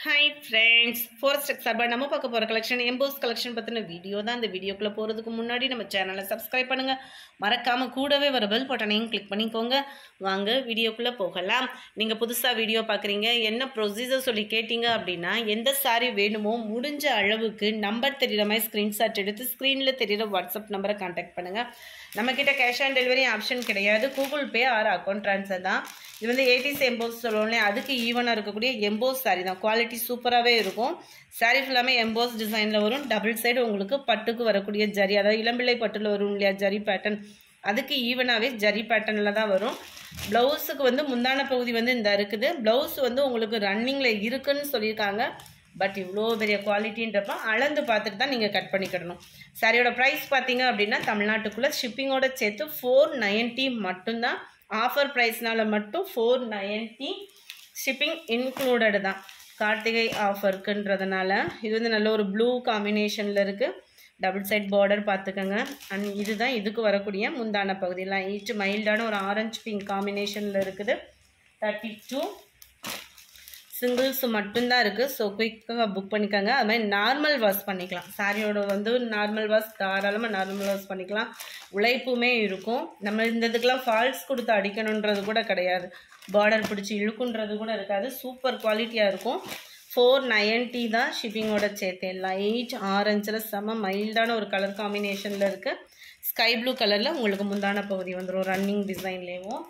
hi friends fourth stuck சார்பாக நம்ம பார்க்க போகிற கலெக்ஷன் எம்போஸ் கலெக்ஷன் பற்றின வீடியோ தான் இந்த வீடியோக்குள்ளே போகிறதுக்கு முன்னாடி நம்ம சேனலை சப்ஸ்கிரைப் பண்ணுங்கள் மறக்காமல் கூடவே வர பெல் பட்டனையும் கிளிக் பண்ணிக்கோங்க வாங்க வீடியோக்குள்ளே போகலாம் நீங்கள் புதுசாக வீடியோ பார்க்குறீங்க என்ன ப்ரொசீஜர் சொல்லி கேட்டிங்க அப்படின்னா எந்த சாரி வேணுமோ முடிஞ்ச அளவுக்கு நம்பர் தெரிகிற மாதிரி ஸ்க்ரீன்ஷாட் எடுத்து ஸ்க்ரீனில் தெரிகிற வாட்ஸ்அப் நம்பரை காண்டாக்ட் பண்ணுங்கள் நம்மக்கிட்ட கேஷ் ஆன் டெலிவரி ஆப்ஷன் கிடையாது Google Pay or account transfer தான் இது வந்து ஏடிசி எம்போஸ் சொல்லுவோம்ல அதுக்கு ஈவனாக இருக்கக்கூடிய எம்போஸ் சாரி தான் குவாலிட்டி சூப்பராகவே இருக்கும் சாரீ ஃபுல்லாமே எம்போஸ் டிசைனில் வரும் டபுள் சைடு உங்களுக்கு பட்டுக்கு வரக்கூடிய ஜரி அதாவது இளம்பிள்ளை பட்டில் வரும் இல்லையா ஜரி பேட்டர்ன் அதுக்கு ஈவனாகவே ஜரி பேட்டர்னில் தான் வரும் ப்ளவுஸுக்கு வந்து முந்தான பகுதி வந்து இந்த இருக்குது ப்ளவுஸ் வந்து உங்களுக்கு ரன்னிங்கில் இருக்குன்னு சொல்லியிருக்காங்க பட் இவ்வளோ பெரிய குவாலிட்டின்றப்ப அளந்து பார்த்துட்டு தான் நீங்கள் கட் பண்ணிக்கிடணும் சாரியோட ப்ரைஸ் பார்த்தீங்க அப்படின்னா தமிழ்நாட்டுக்குள்ளே ஷிப்பிங்கோட சேர்த்து ஃபோர் நைன்ட்டி மட்டும்தான் ஆஃபர் ப்ரைஸ்னால மட்டும் ஃபோர் நைன்ட்டி ஷிப்பிங் இன்க்ளூடடு தான் கார்த்திகை ஆஃபருக்குன்றதுனால இது வந்து நல்ல ஒரு ப்ளூ காம்பினேஷனில் இருக்குது டபுள் சைட் பார்டர் பார்த்துக்கோங்க அண்ட் இதுதான் இதுக்கு வரக்கூடிய முந்தான பகுதியெல்லாம் ஈச் மைல்டான ஒரு ஆரஞ்சு பிங்க் காம்பினேஷனில் இருக்குது தேர்ட்டி டூ சிங்கிள்ஸ் மட்டும்தான் இருக்குது ஸோ குயிக்காக புக் பண்ணிக்கோங்க அது மாதிரி நார்மல் வாஷ் பண்ணிக்கலாம் சாரியோட வந்து நார்மல் வாஷ் தாராளமாக நார்மல் வாஷ் பண்ணிக்கலாம் உழைப்புமே இருக்கும் நம்ம இந்த இதுக்கெலாம் ஃபால்ஸ் கொடுத்து அடிக்கணுன்றது கூட கிடையாது பார்டர் பிடிச்சி இழுக்குன்றது கூட இருக்காது சூப்பர் குவாலிட்டியாக இருக்கும் ஃபோர் நைன்ட்டி தான் ஷிப்பிங்கோட சேர்த்தேன் லைட் ஆரஞ்சில் செம மைல்டான ஒரு கலர் காம்பினேஷனில் இருக்குது ஸ்கை ப்ளூ கலரில் உங்களுக்கு முந்தான பகுதி வந்துடும் ரன்னிங் டிசைன்லேயும்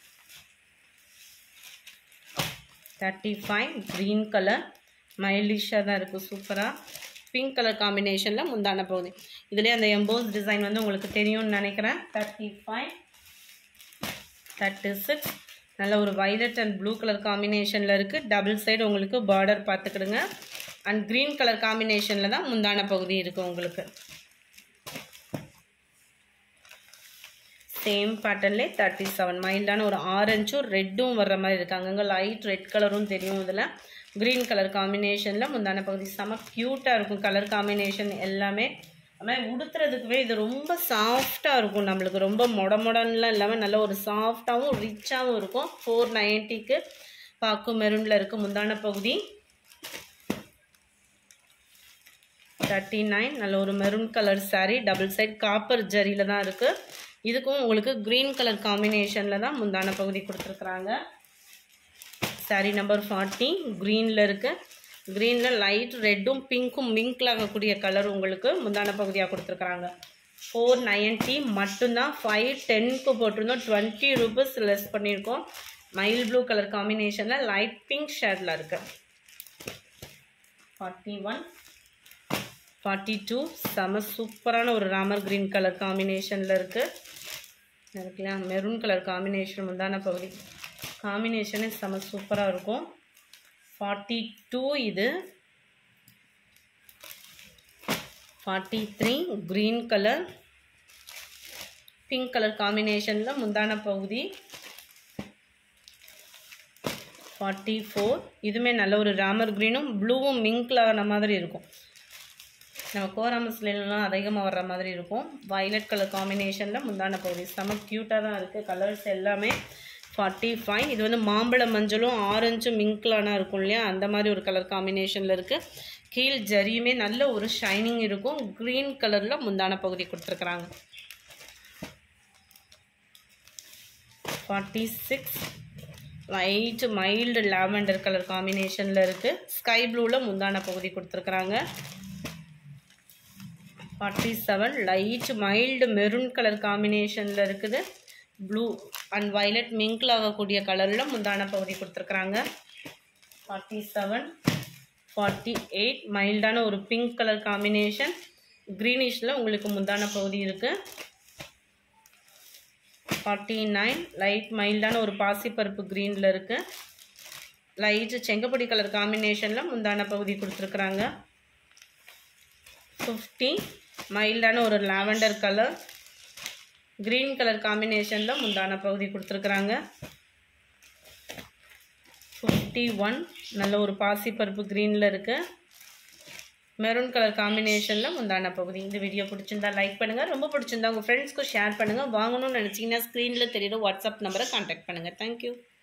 தேர்ட்டி ஃபைவ் க்ரீன் கலர் மைல்டிஷாக தான் இருக்குது சூப்பராக பிங்க் கலர் காம்பினேஷனில் முந்தான பகுதி இதுலேயே அந்த எம்போஸ் டிசைன் வந்து உங்களுக்கு தெரியும்னு நினைக்கிறேன் தேர்ட்டி ஃபைவ் தேர்ட்டி சிக்ஸ் நல்ல ஒரு வைலட் அண்ட் ப்ளூ கலர் காம்பினேஷனில் இருக்குது டபுள் சைடு உங்களுக்கு பார்டர் பார்த்துக்கிடுங்க அண்ட் க்ரீன் கலர் காம்பினேஷனில் தான் முந்தான பகுதி இருக்குது உங்களுக்கு சேம் பேட்டர்ன்லேயே தேர்ட்டி செவன் மைல்டான ஒரு ஆரஞ்சும் ரெட்டும் வர்ற மாதிரி இருக்காங்க அங்கே லைட் ரெட் கலரும் தெரியும் இதில் க்ரீன் கலர் காம்பினேஷனில் முந்தான பகுதி செம க்யூட்டாக இருக்கும் கலர் காம்பினேஷன் எல்லாமே அதுமாதிரி உடுத்துறதுக்குவே இது ரொம்ப சாஃப்டாக இருக்கும் நம்மளுக்கு ரொம்ப மொட மொடன்லாம் இல்லாமல் நல்ல ஒரு சாஃப்டாகவும் ரிச்சாகவும் இருக்கும் ஃபோர் நைன்ட்டிக்கு பாக்கு மெரூனில் இருக்குது முந்தான பகுதி தேர்ட்டி நைன் நல்ல ஒரு maroon colour sari double side copper ஜரியில் தான் இருக்குது இதுக்கும் உங்களுக்கு க்ரீன் கலர் காம்பினேஷனில் தான் முந்தான பகுதி கொடுத்துருக்குறாங்க சாரீ நம்பர் ஃபார்ட்டி க்ரீனில் இருக்குது க்ரீனில் லைட் ரெட்டும் பிங்க்கும் மிங்கில் ஆகக்கூடிய கலர் உங்களுக்கு முந்தான பகுதியாக கொடுத்துருக்குறாங்க ஃபோர் நைன்ட்டி மட்டும்தான் ஃபைவ் டென்க்கு போட்டிருந்தோம் டுவெண்ட்டி ருபீஸ் லெஸ் பண்ணியிருக்கோம் மைல் ப்ளூ கலர் காம்பினேஷனில் லைட் பிங்க் ஷேடில் இருக்குது ஃபார்ட்டி ஒன் ஃபார்ட்டி டூ செம சூப்பரான ஒரு ராமர் க்ரீன் கலர் காம்பினேஷனில் இருக்குது இருக்குல்ல மெரூன் கலர் காம்பினேஷன் முந்தான பகுதி காம்பினேஷனே செம சூப்பராக இருக்கும் ஃபார்ட்டி டூ இது forty three green colour pink colour காம்பினேஷனில் முந்தான பகுதி ஃபார்ட்டி ஃபோர் இதுவுமே நல்ல ஒரு ராமர் க்ரீனும் ப்ளூவும் மிங்கில் ஆன மாதிரி இருக்கும் நம்ம கோராமஸ்லாம் அதிகமாக வர்ற மாதிரி இருக்கும் வயலட் கலர் காம்பினேஷனில் முந்தான பகுதி செம க்யூட்டாக தான் இருக்குது கலர்ஸ் எல்லாமே ஃபார்ட்டி ஃபைவ் இது வந்து மாம்பழ மஞ்சளும் ஆரஞ்சும் மிங்க்லானா இருக்கும் இல்லையா அந்த மாதிரி ஒரு கலர் காம்பினேஷனில் இருக்குது கீழ் ஜரியுமே நல்ல ஒரு ஷைனிங் இருக்கும் க்ரீன் கலரில் முந்தான பகுதி கொடுத்துருக்குறாங்க forty six light mild lavender colour காம்பினேஷனில் இருக்குது ஸ்கை ப்ளூவில் முந்தான பகுதி கொடுத்துருக்குறாங்க forty seven light mild maroon colour காம்பினேஷனில் இருக்குது ப்ளூ அண்ட் வைலட் மிங்கில் ஆகக்கூடிய கலரில் முந்தான பகுதி கொடுத்துருக்குறாங்க ஃபார்ட்டி செவன் ஃபார்ட்டி எயிட் மைல்டான ஒரு பிங்க் கலர் காம்பினேஷன் க்ரீனிஷில் உங்களுக்கு முந்தான பகுதி இருக்குது ஃபார்ட்டி நைன் லைட் மைல்டான ஒரு பாசிப்பருப்பு க்ரீனில் இருக்குது லைட்டு செங்கப்பொடி கலர் காம்பினேஷனில் முந்தான பகுதி கொடுத்துருக்குறாங்க ஃபிஃப்டி மைல்டான ஒரு லாவெண்டர் கலர் க்ரீன் கலர் காம்பினேஷனில் முந்தான பகுதி கொடுத்துருக்குறாங்க ஃபிஃப்டி ஒன் நல்ல ஒரு பாசிப்பருப்பு க்ரீனில் இருக்குது மெரூன் கலர் காம்பினேஷனில் முந்தான பகுதி இந்த வீடியோ பிடிச்சிருந்தா லைக் பண்ணுங்கள் ரொம்ப பிடிச்சிருந்தா உங்கள் ஃப்ரெண்ட்ஸ்க்கும் ஷேர் பண்ணுங்கள் வாங்கணும்னு நினச்சிங்கன்னா ஸ்க்ரீனில் தெரியுற வாட்ஸ்அப் நம்பரை கான்டாக்ட் பண்ணுங்கள் தேங்க்யூ